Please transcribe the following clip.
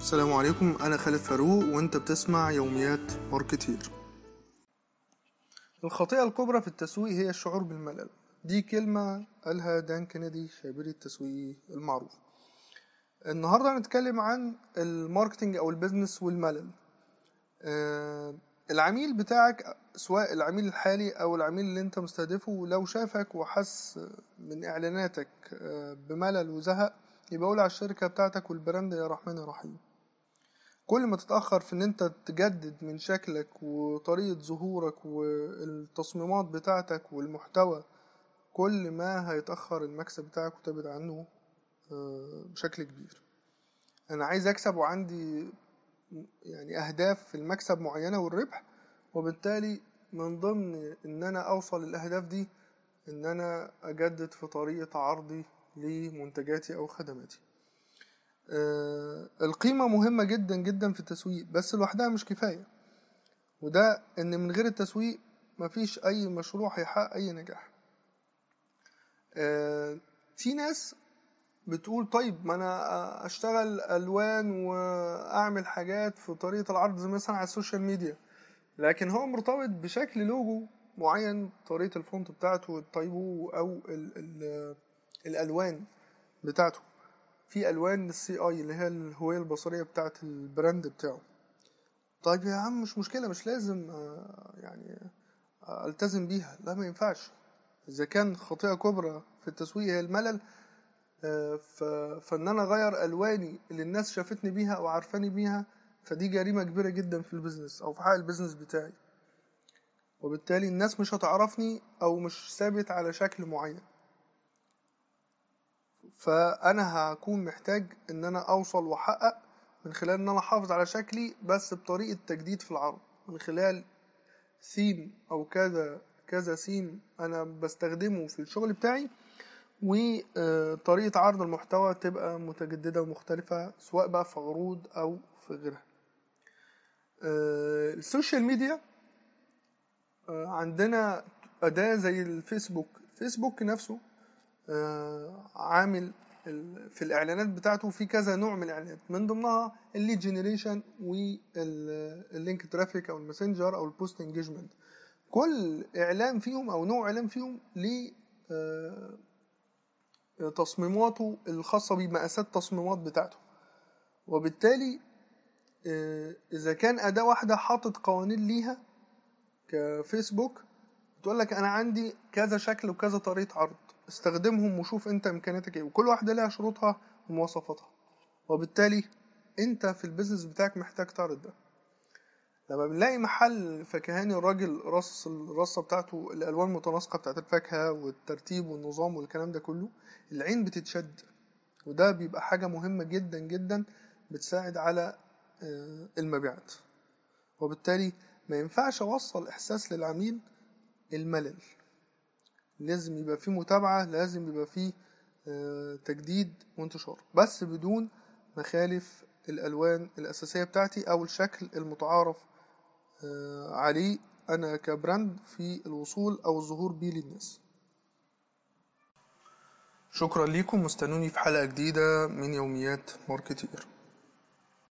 السلام عليكم أنا خالد فاروق وأنت بتسمع يوميات ماركتير الخطيئة الكبرى في التسويق هي الشعور بالملل دي كلمة قالها دان كينيدي خبير التسويق المعروف النهاردة هنتكلم عن الماركتينج أو البيزنس والملل آه، العميل بتاعك سواء العميل الحالي أو العميل اللي أنت مستهدفه لو شافك وحس من إعلاناتك آه، بملل وزهق يبقى قول على الشركة بتاعتك والبراند يا رحمن يا رحيم كل ما تتأخر في إن أنت تجدد من شكلك وطريقة ظهورك والتصميمات بتاعتك والمحتوى كل ما هيتأخر المكسب بتاعك وتبعد عنه آه، بشكل كبير أنا عايز أكسب وعندي يعني أهداف في المكسب معينة والربح وبالتالي من ضمن إن أنا أوصل للأهداف دي إن أنا أجدد في طريقة عرضي لمنتجاتي أو خدماتي آه، القيمة مهمة جدا جدا في التسويق بس لوحدها مش كفاية وده إن من غير التسويق مفيش أي مشروع هيحقق أي نجاح آه، في ناس بتقول طيب ما انا اشتغل الوان واعمل حاجات في طريقه العرض زي مثلا على السوشيال ميديا لكن هو مرتبط بشكل لوجو معين طريقه الفونت بتاعته طيبه او ال ال الالوان بتاعته في الوان السي اي اللي هي الهويه البصريه بتاعه البراند بتاعه طيب يا عم مش مشكله مش لازم آه، يعني آه، التزم بيها لا ما ينفعش اذا كان خطيئه كبرى في التسويق هي الملل آه، ف... فان انا اغير الواني اللي الناس شافتني بيها او عارفاني بيها فدي جريمه كبيره جدا في البيزنس او في حق البيزنس بتاعي وبالتالي الناس مش هتعرفني او مش ثابت على شكل معين فانا هكون محتاج ان انا اوصل واحقق من خلال ان انا احافظ على شكلي بس بطريقه تجديد في العرض من خلال ثيم او كذا كذا ثيم انا بستخدمه في الشغل بتاعي وطريقة عرض المحتوى تبقى متجددة ومختلفة سواء بقى في عروض أو في غيرها آه، السوشيال ميديا آه، عندنا أداة زي الفيسبوك الفيسبوك نفسه آه، عامل ال- في الإعلانات بتاعته في كذا نوع من الإعلانات من ضمنها الليد جنريشن واللينك ترافيك أو الماسنجر أو البوست انجيجمنت كل إعلان فيهم أو نوع إعلان فيهم ليه آه، تصميماته الخاصة بمقاسات التصميمات بتاعته وبالتالي آه، إذا كان أداة واحدة حاطط قوانين ليها كفيسبوك تقول لك أنا عندي كذا شكل وكذا طريقة عرض استخدمهم وشوف أنت إمكانياتك إيه وكل واحدة لها شروطها ومواصفاتها وبالتالي أنت في البيزنس بتاعك محتاج تعرض ده لما بنلاقي محل فكهاني الراجل رص الرصة بتاعته الألوان متناسقة بتاعت الفاكهة والترتيب والنظام والكلام ده كله العين بتتشد وده بيبقى حاجة مهمة جدا جدا بتساعد على آه، المبيعات وبالتالي ما ينفعش أوصل إحساس للعميل الملل لازم يبقى فيه متابعة لازم يبقى فيه آه، تجديد وانتشار بس بدون مخالف الألوان الأساسية بتاعتي أو الشكل المتعارف آه، عليه أنا كبراند في الوصول أو الظهور بيه للناس شكرا ليكم واستنوني في حلقة جديدة من يوميات ماركتير